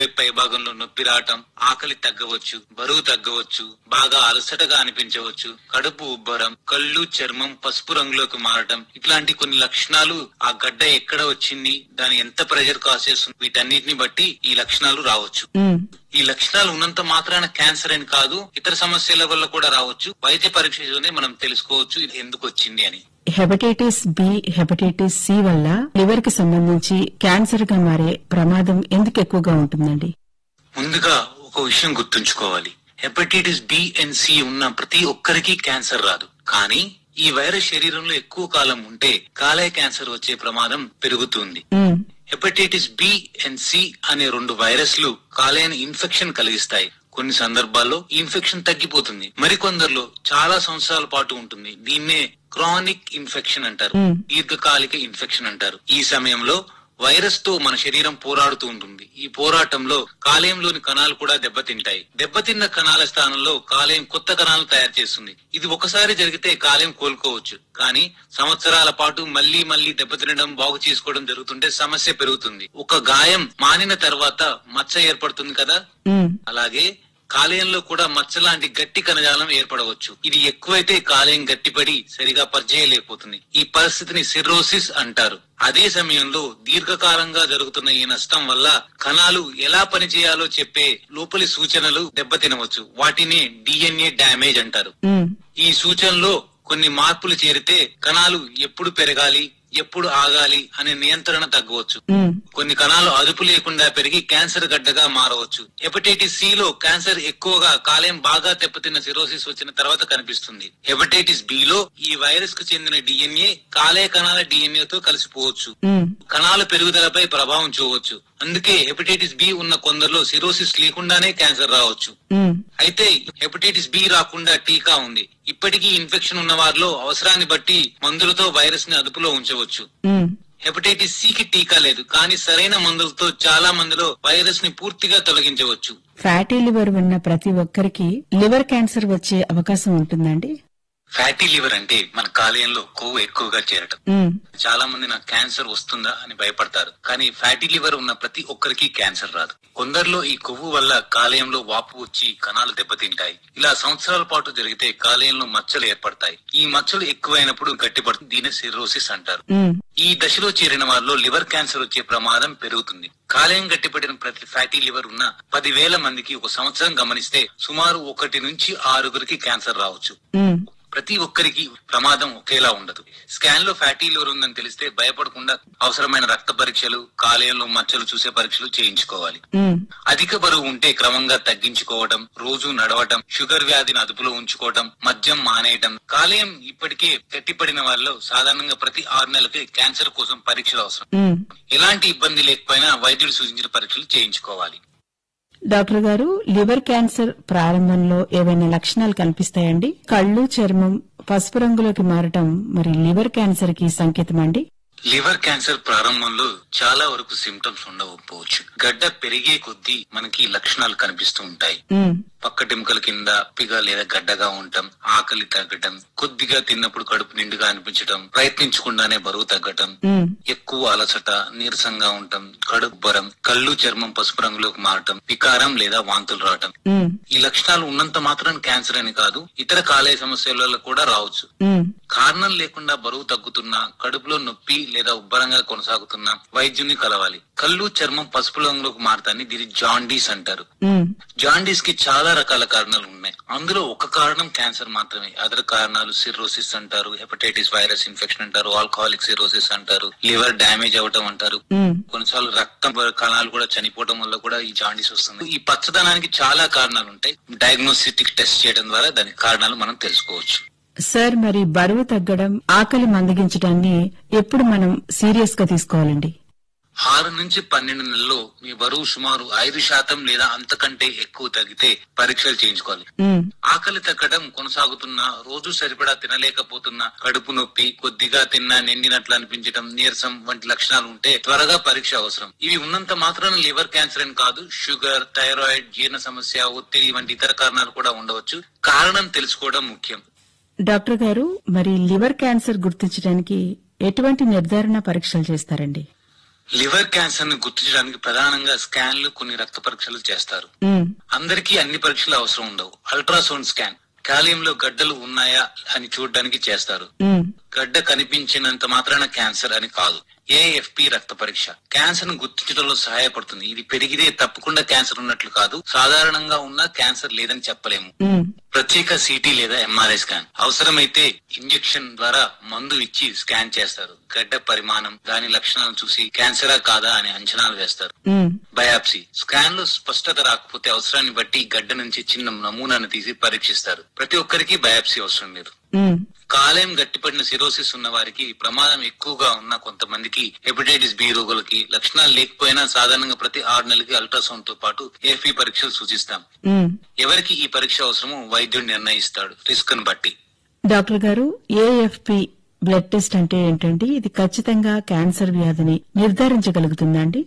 పై భాగంలో నొప్పి రావటం ఆకలి తగ్గవచ్చు బరువు తగ్గవచ్చు బాగా అలసటగా అనిపించవచ్చు కడుపు ఉబ్బరం కళ్ళు చర్మం పసుపు రంగులోకి మారటం ఇట్లాంటి కొన్ని లక్షణాలు ఆ గడ్డ ఎక్కడ వచ్చింది దాని ఎంత ప్రెషర్ కాస్ చేస్తుంది వీటన్నిటిని బట్టి ఈ లక్షణాలు రావచ్చు ఉమ్, ఈ లక్షణాలు ఉన్నంత మాత్రాన క్యాన్సర్ అని కాదు ఇతర సమస్యల వల్ల కూడా రావచ్చు వైద్య పరీక్ష చేస్తేనే మనం తెలుసుకోవచ్చు ఇది ఎందుకు వచ్చింది అని హెపటైటిస్ బి హెపటైటిస్ సి వల్ల లివర్ కి సంబంధించి క్యాన్సర్ గా మారే ప్రమాదం ఎందుకు ఎక్కువగా ఉంటుందండి ముందుగా ఒక విషయం గుర్తుంచుకోవాలి హెపటైటిస్ బి అండ్ సి ఉన్న ప్రతి ఒక్కరికి క్యాన్సర్ రాదు కానీ ఈ వైరస్ శరీరంలో ఎక్కువ కాలం ఉంటే కాలేయ క్యాన్సర్ వచ్చే ప్రమాదం పెరుగుతుంది um, hepatitis B and C అనే రెండు వైరస్లు కాలేయాన్ని ఇన్ఫెక్షన్ కలిగిస్తాయి కొన్ని సందర్భాల్లో ఈ ఇన్ఫెక్షన్ తగ్గిపోతుంది మరికొందరిలో చాలా సంవత్సరాల పాటు ఉంటుంది దీన్నే క్రానిక్ ఇన్ఫెక్షన్ అంటారు Hmm. దీర్ఘకాలిక ఇన్ఫెక్షన్ అంటారు ఈ సమయంలో వైరస్ తో మన శరీరం పోరాడుతూ ఉంటుంది ఈ పోరాటంలో కాలేయంలోని కణాలు కూడా దెబ్బతింటాయి దెబ్బతిన్న కణాల స్థానంలో కాలేయం కొత్త కణాలు తయారు చేస్తుంది ఇది ఒకసారి జరిగితే కాలేయం కోలుకోవచ్చు కానీ సంవత్సరాల పాటు మళ్లీ మళ్లీ దెబ్బతినడం బాగు చేసుకోవడం జరుగుతుంటే సమస్య పెరుగుతుంది ఒక గాయం మానిన తర్వాత మచ్చ ఏర్పడుతుంది కదా ఉమ్, అలాగే కాలేయంలో కూడా మచ్చ లాంటి గట్టి కణజాలం ఏర్పడవచ్చు ఇది ఎక్కువైతే కాలేయం గట్టిపడి సరిగా పనిచేయలేకపోతుంది ఈ పరిస్థితిని సిర్రోసిస్ అంటారు అదే సమయంలో దీర్ఘకాలంగా జరుగుతున్న ఈ నష్టం వల్ల కణాలు ఎలా పనిచేయాలో చెప్పే లోపలి సూచనలు దెబ్బతినవచ్చు వాటిని డిఎన్ఏ డ్యామేజ్ అంటారు ఉమ్, ఈ సూచనలో కొన్ని మార్పులు చేరితే కణాలు ఎప్పుడు పెరగాలి ఎప్పుడు ఆగాలి అనే నియంత్రణ తగ్గవచ్చు ఉమ్, కొన్ని కణాలు అదుపు లేకుండా పెరిగి క్యాన్సర్ గడ్డగా మారవచ్చు హెపటైటిస్ సి లో క్యాన్సర్ ఎక్కువగా కాలేయం బాగా దెబ్బతిన్న సిరోసిస్ వచ్చిన తర్వాత కనిపిస్తుంది హెపటైటిస్ బి లో ఈ వైరస్ కు చెందిన డిఎన్ఏ కాలేయ కణాల డిఎన్ఏ తో కలిసిపోవచ్చు ఉమ్, కణాల పెరుగుదలపై ప్రభావం చూడవచ్చు అందుకే హెపటైటిస్ బి ఉన్న కొందరిలో సిరోసిస్ లేకుండానే క్యాన్సర్ రావచ్చు ఉమ్, అయితే హెపటైటిస్ బి రాకుండా టీకా ఉంది ఇప్పటికీ ఇన్ఫెక్షన్ ఉన్న వారిలో అవసరాన్ని బట్టి మందులతో వైరస్ ని అదుపులో ఉంచవచ్చు ఉమ్, హెపటైటిస్ సి కి టీకా లేదు కానీ సరైన మందులతో చాలా మందిలో వైరస్ ని పూర్తిగా తొలగించవచ్చు ఫ్యాటీ లివర్ ఉన్న ప్రతి ఒక్కరికి లివర్ క్యాన్సర్ వచ్చే అవకాశం ఉంటుందండి ఫ్యాటీ లివర్ అంటే మన కాలేయంలో కొవ్వు ఎక్కువగా చేరటం ఉమ్, చాలా మంది నాకు క్యాన్సర్ వస్తుందా అని భయపడతారు కానీ ఫ్యాటీ లివర్ ఉన్న ప్రతి ఒక్కరికి క్యాన్సర్ రాదు కొందరిలో ఈ కొవ్వు వల్ల కాలేయంలో వాపు వచ్చి కణాలు దెబ్బతింటాయి ఇలా సంవత్సరాల పాటు జరిగితే కాలేయంలో మచ్చలు ఏర్పడతాయి ఈ మచ్చలు ఎక్కువైనప్పుడు గట్టిపడుతుంది దీని సిరోసిస్ అంటారు ఉమ్, ఈ దశలో చేరిన వారిలో లివర్ క్యాన్సర్ వచ్చే ప్రమాదం పెరుగుతుంది కాలేయం గట్టిపడిన ప్రతి ఫ్యాటీ లివర్ ఉన్న పదివేల మందికి ఒక సంవత్సరం గమనిస్తే సుమారు ఒకటి నుంచి ఆరుగురికి క్యాన్సర్ రావచ్చు ఉమ్, ప్రతి ఒక్కరికి ప్రమాదం ఒకేలా ఉండదు స్కాన్ లో ఫ్యాటీ లివర్ ఉందని తెలిస్తే భయపడకుండా అవసరమైన రక్త పరీక్షలు కాలేయంలో మచ్చలు చూసే పరీక్షలు చేయించుకోవాలి ఉమ్, అధిక బరువు ఉంటే క్రమంగా తగ్గించుకోవడం రోజు నడవటం షుగర్ వ్యాధిని అదుపులో ఉంచుకోవటం మద్యం మానేయటం కాలేయం ఇప్పటికే గట్టిపడిన వారిలో సాధారణంగా ప్రతి ఆరు నెలలకి క్యాన్సర్ కోసం పరీక్షలు అవసరం ఉమ్. ఎలాంటి ఇబ్బంది లేకపోయినా వైద్యుడు సూచించిన పరీక్షలు చేయించుకోవాలి డాక్టర్ గారు లివర్ క్యాన్సర్ ప్రారంభంలో ఏవైనా లక్షణాలు కనిపిస్తాయండి కళ్ళు చర్మం పసుపు రంగులోకి మారటం మరి లివర్ క్యాన్సర్ కి సంకేతం అండి లివర్ క్యాన్సర్ ప్రారంభంలో చాలా వరకు సిమ్టమ్స్ ఉండకపోవచ్చు గడ్డ పెరిగే కొద్దీ మనకి లక్షణాలు కనిపిస్తూ ఉంటాయి ఉమ్, పక్కటెముకల కింద పిగా లేదా గడ్డగా ఉండటం ఆకలి తగ్గటం కొద్దిగా తిన్నప్పుడు కడుపు నిండుగా అనిపించటం ప్రయత్నించకుండానే బరువు తగ్గటం ఉమ్, ఎక్కువ అలసట నీరసంగా ఉండటం కడుపు బరం కళ్ళు చర్మం పసుపు రంగులోకి మారటం వికారం లేదా వాంతులు రావటం ఉమ్, ఈ లక్షణాలు ఉన్నంత మాత్రం క్యాన్సర్ అని కాదు ఇతర కాలేయ సమస్యల వల్ల కూడా రావచ్చు ఉమ్, కారణం లేకుండా బరువు తగ్గుతున్నా కడుపులో నొప్పి లేదా ఉబ్బరంగా కొనసాగుతున్నా వైద్యుని కలవాలి కళ్ళు చర్మం పసుపు రంగులోకి మారతాన్ని దీన్ని జాండీస్ అంటారు ఉమ్, జాండీస్ కి చాలా రకాల కారణాలు ఉన్నాయి అందులో ఒక కారణం క్యాన్సర్ మాత్రమే అదర్ కారణాలు సిరోసిస్ అంటారు హెపటైటిస్ వైరస్ ఇన్ఫెక్షన్ అంటారు ఆల్కహాలిక్ సిరోసిస్ అంటారు లివర్ డ్యామేజ్ అవటం అంటారు ఉమ్, కొన్నిసార్లు రక్తం కణాలు కూడా చనిపోవడం వల్ల కూడా ఈ జాండీస్ వస్తుంది ఈ పచ్చదనానికి చాలా కారణాలు ఉంటాయి డయాగ్నోస్టిక్ టెస్ట్ చేయడం ద్వారా దాని కారణాలు మనం తెలుసుకోవచ్చు సార్ మరి బరువు తగ్గడం ఆకలి మందగించడాన్ని ఎప్పుడు మనం సీరియస్ గా తీసుకోవాలండి ఆరు నుంచి పన్నెండు నెలల్లో మీ బరువు సుమారు ఐదు శాతం లేదా అంతకంటే ఎక్కువ తగ్గితే పరీక్షలు చేయించుకోవాలి ఉమ్, ఆకలి తగ్గడం కొనసాగుతున్నా రోజు సరిపడా తినలేకపోతున్నా కడుపు నొప్పి కొద్దిగా తిన్నా నిండినట్లు అనిపించడం నీరసం వంటి లక్షణాలు ఉంటే త్వరగా పరీక్ష అవసరం ఇవి ఉన్నంత మాత్రాన లివర్ క్యాన్సర్ అని కాదు షుగర్ థైరాయిడ్ జీర్ణ సమస్య ఒత్తిడి వంటి ఇతర కారణాలు కూడా ఉండవచ్చు కారణం తెలుసుకోవడం ముఖ్యం డాక్టర్ గారు మరి లివర్ క్యాన్సర్ గుర్తించడానికి ఎటువంటి నిర్ధారణ పరీక్షలు చేస్తారండి లివర్ క్యాన్సర్ ని గుర్తించడానికి ప్రధానంగా స్కాన్లు కొన్ని రక్త పరీక్షలు చేస్తారు ఉమ్, అందరికీ అన్ని పరీక్షలు అవసరం ఉండవు అల్ట్రాసౌండ్ స్కాన్ కాలేయంలో గడ్డలు ఉన్నాయా అని చూడడానికి చేస్తారు ఉమ్, గడ్డ కనిపించినంత మాత్రాన క్యాన్సర్ అని కాదు ఏఎఫ్పి రక్త పరీక్ష క్యాన్సర్ ను గుర్తించడంలో సహాయపడుతుంది ఇది పెరిగితే తప్పకుండా క్యాన్సర్ ఉన్నట్లు కాదు సాధారణంగా ఉన్న క్యాన్సర్ లేదని చెప్పలేము ఉమ్, ప్రత్యేక సిటీ లేదా ఎంఆర్ఐ స్కాన్ అవసరమైతే ఇంజెక్షన్ ద్వారా మందు ఇచ్చి స్కాన్ చేస్తారు గడ్డ పరిమాణం దాని లక్షణాలను చూసి క్యాన్సరా కాదా అని అంచనాలు వేస్తారు ఉమ్, బయాప్సీ స్కాన్ లో స్పష్టత రాకపోతే అవసరాన్ని బట్టి గడ్డ నుంచి చిన్న నమూనాను తీసి పరీక్షిస్తారు ప్రతి ఒక్కరికి బయాప్సీ అవసరం లేదు ఉమ్, కాలేయం గట్టిపడిన సిరోసిస్ ఉన్న వారికి ప్రమాదం ఎక్కువగా ఉన్న కొంతమందికి హెపటైటిస్ బి రోగులకి లక్షణాలు లేకపోయినా సాధారణంగా ప్రతి ఆరు నెలలకి అల్ట్రాసౌండ్ తో పాటు ఏఫీ పరీక్షలు సూచిస్తాం ఉమ్. ఎవరికి ఈ పరీక్ష అవసరమో వైద్యుడు నిర్ణయిస్తాడు రిస్క్ ను బట్టి డాక్టర్ గారు ఏఎఫ్పి బ్లడ్ టెస్ట్ అంటే ఏంటండి ఇది ఖచ్చితంగా క్యాన్సర్ వ్యాధిని నిర్ధారించగలుగుతుందా అండి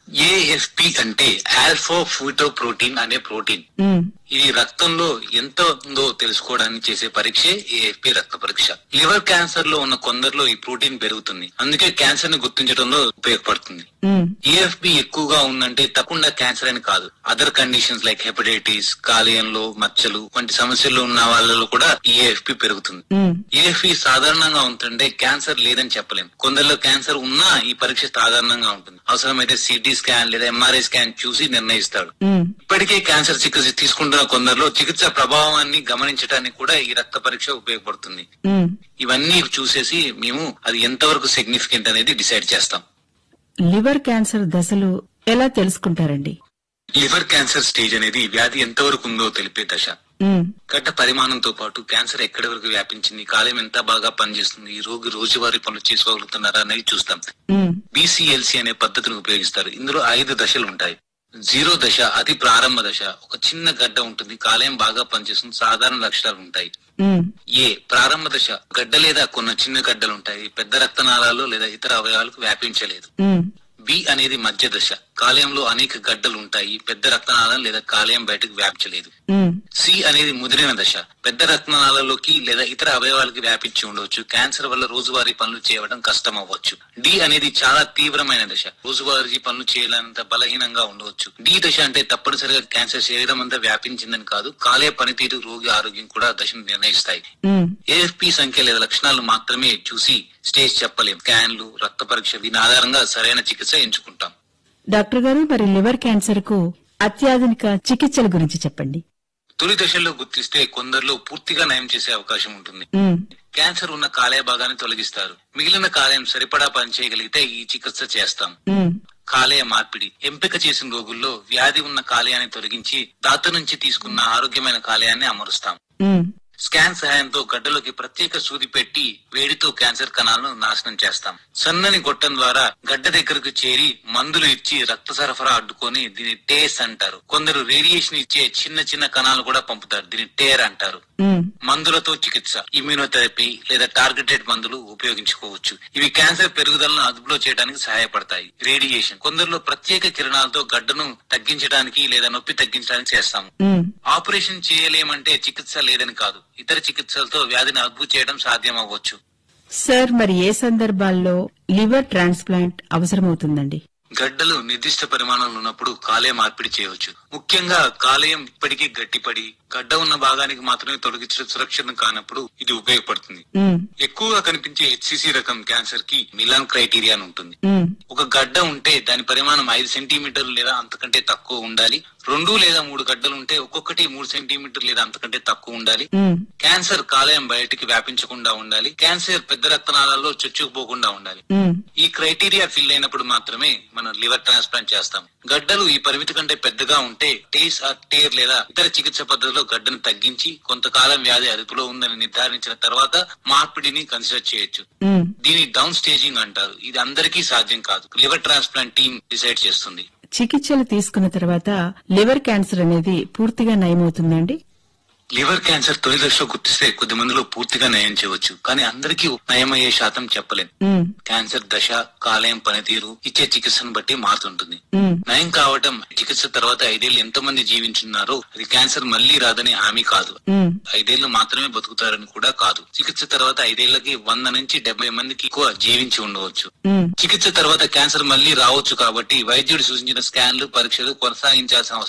ఏఎఫ్పి అంటే ఆల్ఫో ఫూటో ప్రోటీన్ అనే ప్రోటీన్ ఉమ్, ఇది రక్తంలో ఎంత ఉందో తెలుసుకోవడానికి చేసే పరీక్షే ఏఎఫ్పి రక్త పరీక్ష లివర్ క్యాన్సర్ లో ఉన్న కొందరిలో ఈ ప్రోటీన్ పెరుగుతుంది అందుకే క్యాన్సర్ ని గుర్తించడంలో ఉపయోగపడుతుంది ఉమ్, ఏఎఫ్బి ఎక్కువగా ఉందంటే తప్పకుండా క్యాన్సర్ అని కాదు అదర్ కండిషన్స్ లైక్ హెపటైటిస్ కాలేయంలో మచ్చలు వంటి సమస్యలు ఉన్న వాళ్ళలో కూడా ఈఎఫ్పి పెరుగుతుంది ఉమ్, ఈఎఫ్ఈ సాధారణంగా ఉంటుంటే క్యాన్సర్ లేదని చెప్పలేం కొందరిలో క్యాన్సర్ ఉన్నా ఈ పరీక్ష సాధారణంగా ఉంటుంది అవసరమైతే సిటీ స్కాన్ లేదా ఎంఆర్ఐ స్కాన్ చూసి నిర్ణయిస్తాడు ఉమ్, ఇప్పటికే క్యాన్సర్ చికిత్స తీసుకుంటున్న కొందరిలో చికిత్స ప్రభావాన్ని గమనించడానికి కూడా ఈ రక్త పరీక్ష ఉపయోగపడుతుంది ఉమ్. ఇవన్నీ చూసేసి మేము అది ఎంతవరకు సిగ్నిఫికెంట్ అనేది డిసైడ్ చేస్తాం లివర్ క్యాన్సర్ దశలు ఎలా తెలుసుకుంటారండి లివర్ క్యాన్సర్ స్టేజ్ అనేది వ్యాధి ఎంతవరకు ఉందో తెలిపే దశ ఉమ్, గడ్డ పరిమాణంతో పాటు క్యాన్సర్ ఎక్కడి వరకు వ్యాపించింది కాలం ఎంత బాగా పనిచేస్తుంది ఈ రోగి రోజువారీ పనులు చేసుకోగలుగుతున్నారా అనేది చూస్తాం ఉమ్, బీసీఎల్సీ అనే పద్ధతిని ఉపయోగిస్తారు ఇందులో ఐదు దశలు ఉంటాయి జీరో దశ అతి ప్రారంభ దశ ఒక చిన్న గడ్డ ఉంటుంది కాలేయం బాగా పనిచేస్తుంది సాధారణ లక్షణాలు ఉంటాయి ఉమ్, ఏ ప్రారంభ దశ గడ్డ లేదా కొన్ని చిన్న గడ్డలు ఉంటాయి పెద్ద రక్తనాళాలు లేదా ఇతర అవయవాలకు వ్యాపించలేదు ఉమ్, బి అనేది మధ్య దశ కాలేయంలో అనేక గడ్డలు ఉంటాయి పెద్ద రక్తనాళం లేదా కాలేయం బయటకు వ్యాపించలేదు ఉమ్, సి అనేది ముదిరిన దశ పెద్ద రక్తనాళాలలోకి లేదా ఇతర అవయవాలకి వ్యాపించి ఉండవచ్చు క్యాన్సర్ వల్ల రోజువారీ పనులు చేయడం కష్టం అవ్వచ్చు డి అనేది చాలా తీవ్రమైన దశ రోజువారీ పనులు చేయలేనంత బలహీనంగా ఉండవచ్చు డి దశ అంటే తప్పనిసరిగా క్యాన్సర్ శరీరం అంతా వ్యాపించిందని కాదు కాలేయ పనితీరు రోగి ఆరోగ్యం కూడా దశను నిర్ణయిస్తాయి ఉమ్. ఏఎఫ్పి సంఖ్య లేదా లక్షణాలు మాత్రమే చూసి స్టేజ్ చెప్పలేం స్కాన్లు రక్త పరీక్ష దీని ఆధారంగా సరైన చికిత్స ఎంచుకుంటాం డాక్టర్ గారు మరి లివర్ క్యాన్సర్ కు అత్యాధునిక చికిత్సల గురించి చెప్పండి తొలి దశల్లో గుర్తిస్తే కొందరిలో పూర్తిగా నయం చేసే అవకాశం ఉంటుంది ఉమ్, క్యాన్సర్ ఉన్న కాలేయ భాగాన్ని తొలగిస్తారు మిగిలిన కాలేయం సరిపడా పనిచేయగలిగితే ఈ చికిత్స చేస్తాం ఉమ్, కాలేయ మార్పిడి ఎంపిక చేసిన రోగుల్లో వ్యాధి ఉన్న కాలేయాన్ని తొలగించి దాత నుంచి తీసుకున్న ఆరోగ్యమైన కాలేయాన్ని అమరుస్తాం ఉమ్, స్కాన్ సహాయంతో గడ్డలోకి ప్రత్యేక సూది పెట్టి వేడితో క్యాన్సర్ కణాలను నాశనం చేస్తాం సన్నని గొట్టం ద్వారా గడ్డ దగ్గరకు చేరి మందులు ఇచ్చి రక్త సరఫరా అడ్డుకొని దీన్ని టేస్ అంటారు కొందరు రేడియేషన్ ఇచ్చే చిన్న చిన్న కణాలు కూడా పంపుతారు దీన్ని టేర్ అంటారు ఉమ్, మందులతో చికిత్స ఇమ్యూనోథెరపీ లేదా టార్గెటెడ్ మందులు ఉపయోగించుకోవచ్చు ఇవి క్యాన్సర్ పెరుగుదలను అదుపులో చేయడానికి సహాయపడతాయి రేడియేషన్ కొందరిలో ప్రత్యేక కిరణాలతో గడ్డను తగ్గించడానికి లేదా నొప్పి తగ్గించడానికి చేస్తాము ఉమ్. ఆపరేషన్ చేయలేమంటే చికిత్స లేదని కాదు ఇతర చికిత్సలతో వ్యాధిని అదుపు చేయడం సాధ్యం అవ్వచ్చు సార్ మరి ఏ సందర్భాల్లో లివర్ ట్రాన్స్ప్లాంట్ అవసరమవుతుందండి గడ్డలు నిర్దిష్ట పరిమాణంలో ఉన్నప్పుడు కాలేయం మార్పిడి చేయవచ్చు ముఖ్యంగా కాలేయం ఇప్పటికీ గట్టిపడి గడ్డ ఉన్న భాగానికి మాత్రమే తొలగించడం సురక్షితం కానప్పుడు ఇది ఉపయోగపడుతుంది ఉమ్, ఎక్కువగా కనిపించే హెచ్సిసి రకం క్యాన్సర్ కి మిలాన్ క్రైటీరియా అని ఉంటుంది ఉమ్, ఒక గడ్డ ఉంటే దాని పరిమాణం ఐదు సెంటీమీటర్లు లేదా అంతకంటే తక్కువ ఉండాలి రెండు లేదా మూడు గడ్డలు ఉంటే ఒక్కొక్కటి మూడు సెంటీమీటర్లు లేదా అంతకంటే తక్కువ ఉండాలి ఉమ్, క్యాన్సర్ కాలేయం బయటికి వ్యాపించకుండా ఉండాలి క్యాన్సర్ పెద్ద రక్తనాళాల్లో చొచ్చుకుపోకుండా ఉండాలి ఉమ్, ఈ క్రైటీరియా ఫిల్ అయినప్పుడు మాత్రమే మనం లివర్ ట్రాన్స్ప్లాంట్ చేస్తాం గడ్డలు ఈ పరిమితి కంటే పెద్దగా ఉంటే టేస్ ఆర్ టేర్ లేదా ఇతర చికిత్స పద్ధతిలో గడ్డను తగ్గించి కొంతకాలం వ్యాధి అదుపులో ఉందని నిర్ధారించిన తర్వాత మార్పిడిని కన్సిడర్ చేయొచ్చు ఉమ్. దీన్ని డౌన్ స్టేజింగ్ అంటారు ఇది అందరికీ సాధ్యం కాదు లివర్ ట్రాన్స్ప్లాంట్ టీం డిసైడ్ చేస్తుంది చికిత్సలు తీసుకున్న తర్వాత లివర్ క్యాన్సర్ అనేది పూర్తిగా నయమవుతుందండి లివర్ క్యాన్సర్ తొలి దశలో గుర్తిస్తే కొద్ది మందిలో పూర్తిగా నయం చేయవచ్చు కానీ అందరికీ నయమయ్యే శాతం చెప్పలేం ఉమ్, క్యాన్సర్ దశ కాలేయం పనితీరు ఇచ్చే చికిత్సను బట్టి మారుతుంటుంది ఉమ్, నయం కావటం చికిత్స తర్వాత ఐదేళ్లు ఎంతో మంది జీవించున్నారో అది క్యాన్సర్ మళ్లీ రాదని హామీ కాదు ఉమ్, ఐదేళ్లు మాత్రమే బతుకుతారని కూడా కాదు చికిత్స తర్వాత ఐదేళ్లకి వంద నుంచి డెబ్బై మందికి ఎక్కువ జీవించి ఉండవచ్చు ఉమ్. చికిత్స తర్వాత క్యాన్సర్ మళ్లీ రావచ్చు కాబట్టి వైద్యుడు సూచించిన స్కాన్లు పరీక్షలు కొనసాగించాల్సిన అవసరం